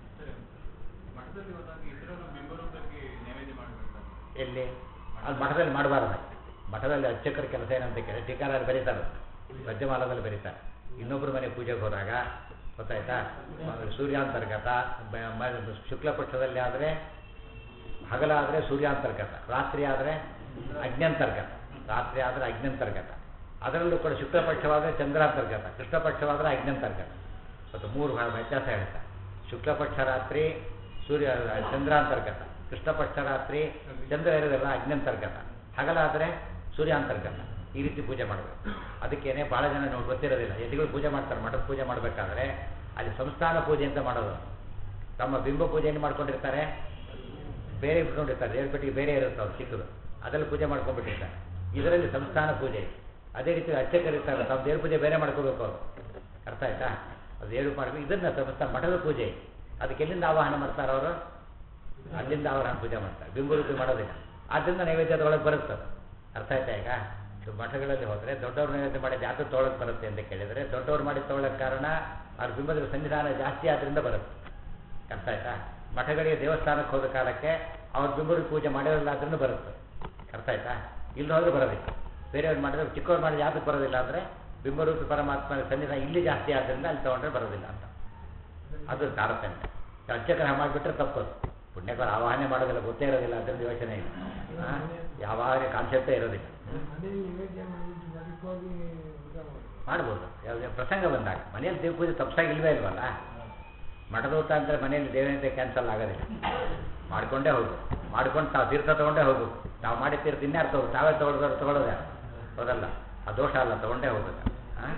[SPEAKER 2] ಮಠದಲ್ಲಿ ಹೋದಾಗ ಇತರರು ಬಿಂಬರೂಪಕ್ಕೆ ನೈವೇದ್ಯ ಮಾಡಬೇಕು
[SPEAKER 1] ಎಲ್ಲಿ ಅಲ್ಲಿ ಮಠದಲ್ಲಿ ಮಾಡಬಾರ್ದು ಮಠದಲ್ಲಿ ಅರ್ಚಕರ ಕೆಲಸ ಏನಂತ ಕೇಳಿ ಟೀಕಾರಲ್ಲಿ ಬರೀತಾರೆ ಮಧ್ಯಮಾಲದಲ್ಲಿ ಬರೀತಾರೆ ಇನ್ನೊಬ್ಬರ ಮನೆ ಪೂಜೆಗೆ ಹೋದಾಗ ಗೊತ್ತಾಯ್ತಾ ಆಮೇಲೆ ಸೂರ್ಯಾಂತರ್ಗತ ಬ- ಮ- ಶುಕ್ಲ ಪಕ್ಷದಲ್ಲಿ ಆದರೆ ಹಗಲಾದರೆ ಸೂರ್ಯಾಂತರ್ಗತ ರಾತ್ರಿ ಆದರೆ ಅಗ್ನ್ಯಂತರ್ಗತ ರಾತ್ರಿ ಆದರೆ ಅಗ್ನ್ಯಂತರ್ಗತ ಅದರಲ್ಲೂ ಕೂಡ ಶುಕ್ಲ ಪಕ್ಷವಾದರೆ ಚಂದ್ರಾಂತರ್ಗತ ಕೃಷ್ಣ ಪಕ್ಷವಾದರೆ ಅಗ್ನ್ಯಂತರ್ಗತ ಮತ್ತು ಮೂರು ಭಾಳ ವ್ಯತ್ಯಾಸ ಹೇಳ್ತಾರೆ ಶುಕ್ಲ ಪಕ್ಷ ರಾತ್ರಿ ಸೂರ್ಯ ಚಂದ್ರಾಂತರ್ಗತ ಕೃಷ್ಣ ಪಕ್ಷ ರಾತ್ರಿ ಚಂದ್ರ ಇರೋದಿಲ್ಲ ಅಗ್ನ್ಯಂತರ್ಗತ ಹಗಲಾದರೆ ಸೂರ್ಯಾಂತರ್ಗತ ಈ ರೀತಿ ಪೂಜೆ ಮಾಡಬೇಕು ಅದಕ್ಕೇನೆ ಭಾಳ ಜನ ನೋಡಿ ಗೊತ್ತಿರೋದಿಲ್ಲ ಯತಿಗಳು ಪೂಜೆ ಮಾಡ್ತಾರೆ ಮಠದ ಪೂಜೆ ಮಾಡಬೇಕಾದ್ರೆ ಅಲ್ಲಿ ಸಂಸ್ಥಾನ ಪೂಜೆ ಅಂತ ಮಾಡೋದು ತಮ್ಮ ಬಿಂಬ ಪೂಜೆಯನ್ನು ಮಾಡ್ಕೊಂಡಿರ್ತಾರೆ ಬೇರೆ ಇಟ್ಕೊಂಡಿರ್ತಾರೆ ದೇವ್ರ ಪೆಟ್ಟಿಗೆ ಬೇರೆ ಇರುತ್ತೆ ಅವ್ರು ಚಿಕ್ಕದು ಅದರಲ್ಲಿ ಪೂಜೆ ಮಾಡ್ಕೊಂಡ್ಬಿಟ್ಟಿರ್ತಾರೆ ಇದರಲ್ಲಿ ಸಂಸ್ಥಾನ ಪೂಜೆ ಇದೆ. ಅದೇ ರೀತಿ ಅರ್ಚಕರಿರ್ತಾರೆ ತಾವು ದೇವ್ರ ಪೂಜೆ ಬೇರೆ ಮಾಡ್ಕೋಬೇಕು ಅವರು ಅರ್ಥ ಆಯ್ತಾ ಅದು ದೇವ್ರು ಮಾಡಬೇಕು ಇದನ್ನ ಸಂಸ್ಥಾನ ಮಠದ ಪೂಜೆ ಅದಕ್ಕೆ ಎಲ್ಲಿಂದ ಆವಾಹನ ಮಾಡ್ತಾರೆ ಅವರು ಅಲ್ಲಿಂದ ಆವಾಹನ ಪೂಜೆ ಮಾಡ್ತಾರೆ ಬಿಂಬರೂಪಿ ಮಾಡೋದಿಲ್ಲ ಆದ್ದರಿಂದ ನೈವೇದ್ಯದ ಒಳಗೆ ಬರುತ್ತೆ ಅದು. ಅರ್ಥ ಆಯ್ತಾ ಈಗ ಇದು ಮಠಗಳಲ್ಲಿ ಹೋದರೆ ದೊಡ್ಡವ್ರ ನೈವೇದ್ಯ ಮಾಡಿದ ಯಾಕೆ ತೊಗೊಳಕ್ಕೆ ಬರುತ್ತೆ ಅಂತ ಕೇಳಿದರೆ ದೊಡ್ಡವ್ರು ಮಾಡಿ ತೊಗೊಳಕ್ಕೆ ಕಾರಣ ಅವ್ರ ಬಿಂಬದ ಸನ್ನಿಧಾನ ಜಾಸ್ತಿ ಆದ್ದರಿಂದ ಬರುತ್ತೆ ಅರ್ಥ ಆಯ್ತಾ ಮಠಗಳಿಗೆ ದೇವಸ್ಥಾನಕ್ಕೆ ಹೋದ ಕಾಲಕ್ಕೆ ಅವ್ರ ಬಿಂಬರು ಪೂಜೆ ಮಾಡಿರಲ್ಲ ಆದ್ರೂ ಬರುತ್ತೆ ಅರ್ಥ ಆಯ್ತಾ ಇಲ್ಲಿ ಹೋದ್ರೆ ಬರೋದಿಲ್ಲ ಬೇರೆಯವ್ರು ಮಾಡಿದ್ರೆ ಚಿಕ್ಕವ್ರು ಮಾಡಿದ ಯಾತಕ್ಕೆ ಬರೋದಿಲ್ಲ ಅಂದರೆ ಬಿಂಬರೂಪಿ ಪರಮಾತ್ಮನ ಸನ್ನಿಧಾನ ಇಲ್ಲಿ ಜಾಸ್ತಿ ಆದ್ದರಿಂದ ಅಲ್ಲಿ ತೊಗೊಂಡ್ರೆ ಬರೋದಿಲ್ಲ ಅಂತ ಅದು ತಾರತಮ್ಯ ಅರ್ಚಕರ ಮಾಡಿಬಿಟ್ರೆ ತಪ್ಪದು ಪುಣ್ಯಕರ ಆವಾಹನೆ ಮಾಡೋದಿಲ್ಲ ಗೊತ್ತೇ ಇರೋದಿಲ್ಲ ಅದರಿಂದ ಯೋಚನೆ ಇಲ್ಲ ಆ? ಯಾವಾಗ ಕಾನ್ಸೆಪ್ಟೇ ಇರೋದಿಲ್ಲ
[SPEAKER 3] ಅದೇ ನೈವೇದ್ಯ ಮಾಡಿಬಿಟ್ಟು ಬದುಕೋಗಿ ಊಟ ಮಾಡಿ
[SPEAKER 1] ಮಾಡ್ಬೋದು ಯಾವುದೇ ಪ್ರಸಂಗ ಬಂದಾಗ ಮನೆಯಲ್ಲಿ ದೇವ ಪೂಜೆ ತಪ್ಸಾಗಿ ಇಲ್ವೇ ಇಲ್ವಲ್ಲ ಮಠದ ಊಟ ಅಂದರೆ ಮನೆಯಲ್ಲಿ ದೇವನತೆ ಕ್ಯಾನ್ಸಲ್ ಆಗೋದಿಲ್ಲ ಮಾಡ್ಕೊಂಡೇ ಹೋಗು ಮಾಡ್ಕೊಂಡು ತಾವು ತೀರ್ಥ ತೊಗೊಂಡೇ ಹೋಗು ನಾವು ಮಾಡಿ ತೀರ್ಥ ಇನ್ಯಾರು ತಗೋ ತಾವೇ ತೊಗೊಳ್ದವ್ರು ತೊಗೊಳ್ಳೋದು ಯಾರು ಹೌದಲ್ಲ ಆ ದೋಷ ಅಲ್ಲ ತೊಗೊಂಡೇ ಹೋಗ್ಬೇಕು ಹಾಂ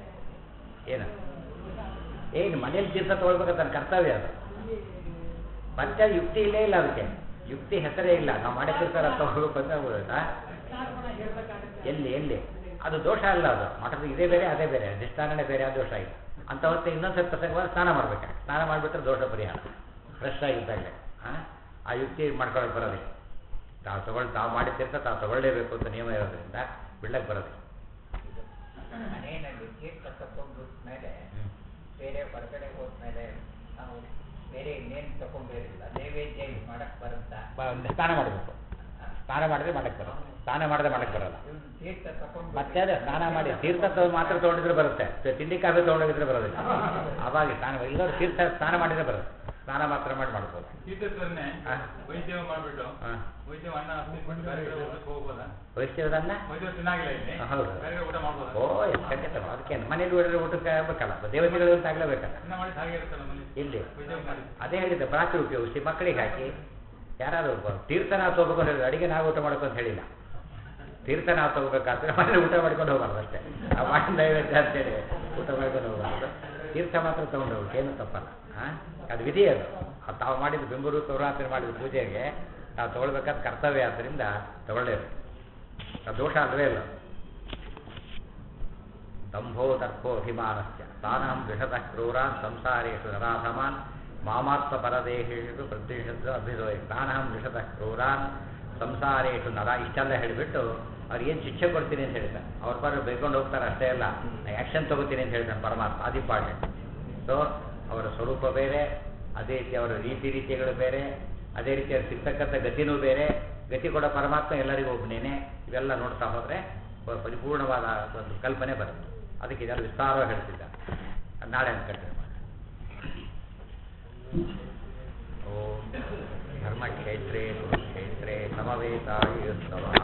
[SPEAKER 1] ಏನು ಏನು ಮನೆಯಲ್ಲಿ ತೀರ್ಥ ತೊಗೊಳ್ಬೇಕು ತನ್ನ ಕರ್ತವ್ಯ ಅದು ಮತ್ತೆ ಯುಕ್ತಿ ಇಲ್ಲೇ ಇಲ್ಲ ಅದಕ್ಕೆ ಯುಕ್ತಿ ಹೆಸರೇ ಇಲ್ಲ ನಾವು ಮಾಡಿರ್ತಾರ ತಗೋಬೇಕು ಅಂತ ಆಗ್ಬಿಡುತ್ತಾ ಎಲ್ಲಿ ಎಲ್ಲಿ ಅದು ದೋಷ ಅಲ್ಲ ಅದು ಮಠದ ಇದೇ ಬೇರೆ ಅದೇ ಬೇರೆ ಅಧಿಷ್ಠಾನನೇ ಬೇರೆ ಆ ದೋಷ ಇಲ್ಲ ಅಂತ ಹೊತ್ತು ಇನ್ನೊಂದು ಸ್ವಲ್ಪ ಪ್ರಸಂಗವಾಗಿ ಸ್ನಾನ ಮಾಡ್ಬೇಕು ಸ್ನಾನ ಮಾಡಿಬಿಟ್ರೆ ದೋಷ ಪರಿಹಾರ ಫ್ರೆಶ್ ಆಗಿದ್ದಾಗಲೇ ಹಾಂ ಆ ಯುಕ್ತಿ ಮಾಡ್ಕೊಳಕ್ಕೆ ಬರೋದಿಲ್ಲ ತಾವು ತಗೊಳ್ಳಿ ತಾವು ಮಾಡಿದ್ದಿರ್ತ ತಾವು ತಗೊಳ್ಳೇಬೇಕು ಅಂತ ನಿಯಮ ಇರೋದ್ರಿಂದ ಬಿಡ್ಲಕ್ಕೆ ಬರೋದಿಲ್ಲ
[SPEAKER 4] ಮನೆಯಲ್ಲಿ ತೀರ್ಥ ತಗೊಂಡು ಮೇಲೆ ಬೇರೆ ಹೊರಗಡೆ ಹೋದ್ಮೇಲೆ ನಾವು ಬೇರೆ ಇನ್ನೇನು ತಗೊಂಡಿರಲಿಲ್ಲ ನೈವೇದ್ಯ ಇದು ಮಾಡಕ್ ಬರುತ್ತಾ
[SPEAKER 1] ಬ- ಸ್ನಾನ ಮಾಡಬೇಕು ಸ್ನಾನ ಮಾಡಿದ್ರೆ ಮಾಡಕ್ಕೆ ಬರೋದು ಸ್ನಾನ ಮಾಡದೆ ಮಾಡಕ್ಕೆ ಬರೋಲ್ಲ
[SPEAKER 4] ಇವ್ನು ತೀರ್ಥ ತಗೊಂಡು
[SPEAKER 1] ಮತ್ತೆ ಅದೇ ಸ್ನಾನ ಮಾಡಿ ತೀರ್ಥ ತಗೊಂಡು ಮಾತ್ರ ತೊಗೊಂಡಿದ್ರೆ ಬರುತ್ತೆ ತ- ತಿಂಡಿ ಕಾಫಿ ತೊಗೊಂಡೋಗಿದ್ರೆ ಬರೋದಿಲ್ಲ ಅವಾಗ ಸ್ನಾನ ಇಲ್ಲವ್ರು ತೀರ್ಥ ಸ್ನಾನ ಮಾಡಿದ್ರೆ ಬರುತ್ತೆ ಸ್ನಾನ ಮಾತ್ರ ಮಾಡಿ ಮಾಡ್ಬೋದು
[SPEAKER 2] ತೀರ್ಥಸ್ಥರನ್ನೇ
[SPEAKER 1] ಹಾ.
[SPEAKER 2] ವೈದ್ಯ ಮಾಡ್ಬಿಟ್ಟು
[SPEAKER 1] ಹಾಂ
[SPEAKER 2] ವೈದ್ಯ ಅನ್ನ ತಿನ್ಬಿಟ್ಟು ಬೇರೆ ಕಡೆ ಊಟಕ್ಕೆ ಹೋಗ್ಬೋದಾ
[SPEAKER 1] ವಹಿಸ್ತೀವದನ್ನ
[SPEAKER 2] ವೈದ್ಯ ಚೆನ್ನಾಗಿಲ್ಲ ಇಲ್ಲಿ
[SPEAKER 1] ಹೌದು.
[SPEAKER 2] ಬೇರೆ ಕಡೆ ಊಟ ಮಾಡ್ಬೋದಾ
[SPEAKER 1] ಓ ಎಷ್ಟು ಖಂಡಿತ ಅದಕ್ಕೇನು ಮನೇಲಿ ಊಟ ಊಟಕ್ಕೆ ಆಗ್ಬೇಕಲ್ಲ ದೇವತೆಗಳು ಅಂತ ಆಗ್ಲೇಬೇಕಲ್ಲ
[SPEAKER 2] ಅನ್ನ ಮಾಡಿ ಹಾಗೆ ಇರುತ್ತಲ್ಲ ಮನೆ
[SPEAKER 1] ಇಲ್ಲಿ
[SPEAKER 2] ವೈದ್ಯ ಮಾಡಿ
[SPEAKER 1] ಅದೇ ಹೇಳಿದ್ದೆ ಪ್ರಾಚಿ ಉಪಯೋಗಿಸಿ ಮಕ್ಕಳಿಗೆ ಹಾಕಿ ಯಾರಾದ್ರು ಒಬ್ಬ ತೀರ್ಥ ನಾವು ತೊಗೋಬೇಕು ಅಂತ ಹೇಳಿದ್ರೆ ಅಡಿಗೆ ನಾವು ಊಟ ಮಾಡ್ಬೇಕು ಅಂತ ಹೇಳಿಲ್ಲ ತೀರ್ಥ ನಾವು ತೊಗೋಬೇಕಾದ್ರೆ ಮನೇಲಿ ಊಟ ಮಾಡ್ಕೊಂಡು ಹೋಗ್ಬಾರ್ದು ಅಷ್ಟೇ ಆ ಮಾಡಿದ ನೈವೇದ್ಯ ಅಂತೇಳಿ ಊಟ ಮಾಡ್ಕೊಂಡು ಹೋಗ್ಬಾರ್ದು ತೀರ್ಥ ಮಾತ್ರ ತೊಗೊಂಡು ಹೋಗ್ಬೇಕು ಏನು ತಪ್ಪಲ್ಲ ಹಾಂ ಅದು ವಿಧಿ ಅದು ಅದು ತಾವು ಮಾಡಿದ ಬಿಂಬರು ನವರಾತ್ರಿ ಮಾಡಿದ ಪೂಜೆಗೆ ನಾವು ತೊಗೊಳ್ಬೇಕಾದ ಕರ್ತವ್ಯ ಆದ್ದರಿಂದ ತಗೊಳ್ಳೇಬೇಕು ಅದು ದೋಷ ಅಲ್ವೇ ಇಲ್ಲ ದಂಭೋ ದರ್ಭೋ ಅಭಿಮಾನಸ್ಯ ತಾನಹಂ ದ್ವಿಷತಃ ಕ್ರೂರಾನ್ ಸಂಸಾರೇಷು ನರಾಧಮಾನ್ ಮಾಮಾತ್ಮ ಪರದೇಹೇಷು ಪ್ರತಿಷದ್ದು ಅಭಿರೋಯ ತಾನಹಂ ದ್ವಿಷತಃ ಕ್ರೂರಾನ್ ಸಂಸಾರೇಷು ನರ ಇಷ್ಟೆಲ್ಲ ಹೇಳಿಬಿಟ್ಟು ಅವ್ರಿಗೇನು ಶಿಕ್ಷೆ ಕೊಡ್ತೀನಿ ಅಂತ ಹೇಳ್ತಾರೆ ಅವ್ರ ಪರ ಬೈಕೊಂಡು ಹೋಗ್ತಾರೆ ಅಷ್ಟೇ ಅಲ್ಲ ಆ್ಯಕ್ಷನ್ ತಗೋತೀನಿ ಅಂತ ಹೇಳ್ತಾನೆ ಪರಮಾತ್ಮ ಅದು ಇಂಪಾರ್ಟೆಂಟ್ ಸೊ ಅವರ ಸ್ವರೂಪ ಬೇರೆ ಅದೇ ರೀತಿ ಅವರ ರೀತಿ ರೀತಿಗಳು ಬೇರೆ ಅದೇ ರೀತಿ ಅವ್ರು ಸಿಗ್ತಕ್ಕಂಥ ಗತಿನೂ ಬೇರೆ ಗತಿ ಕೊಡೋ ಪರಮಾತ್ಮ ಎಲ್ಲರಿಗೂ ಒಬ್ಬನೇನೆ ಇವೆಲ್ಲ ನೋಡ್ತಾ ಹೋದರೆ ಪರಿಪೂರ್ಣವಾದ ಒಂದು ಕಲ್ಪನೆ ಬರುತ್ತೆ ಅದಕ್ಕೆ ಇದೆಲ್ಲ ವಿಸ್ತಾರವಾಗಿ ಹೇಳ್ತಿದ್ದ ಅದ್ ನಾಳೆ ಅಂತ ಕಂಟಿನ್ಯೂ ಮಾಡಿ ಓಂ ಧರ್ಮಕ್ಷೇತ್ರೇ ಕುರುಕ್ಷೇತ್ರೇ ಸಮವೇತಾಯುಸ್ತವ